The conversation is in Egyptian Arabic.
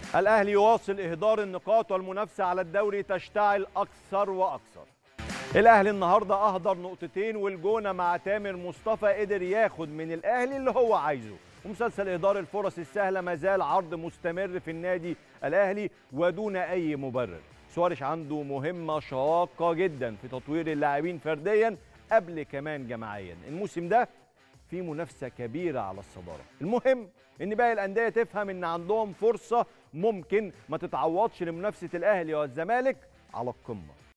الأهلي يواصل إهدار النقاط والمنافسة على الدوري تشتعل أكثر وأكثر الأهلي النهاردة أهدر نقطتين والجونة مع تامر مصطفى قدر ياخد من الأهلي اللي هو عايزه ومسلسل إهدار الفرص السهلة ما زال عرض مستمر في النادي الأهلي ودون أي مبرر سوارش عنده مهمة شاقة جدا في تطوير اللاعبين فرديا قبل كمان جماعيا الموسم ده في منافسة كبيرة على الصدارة المهم ان باقي الانديه تفهم ان عندهم فرصه ممكن ما تتعوضش لمنافسه الاهلي والزمالك على القمه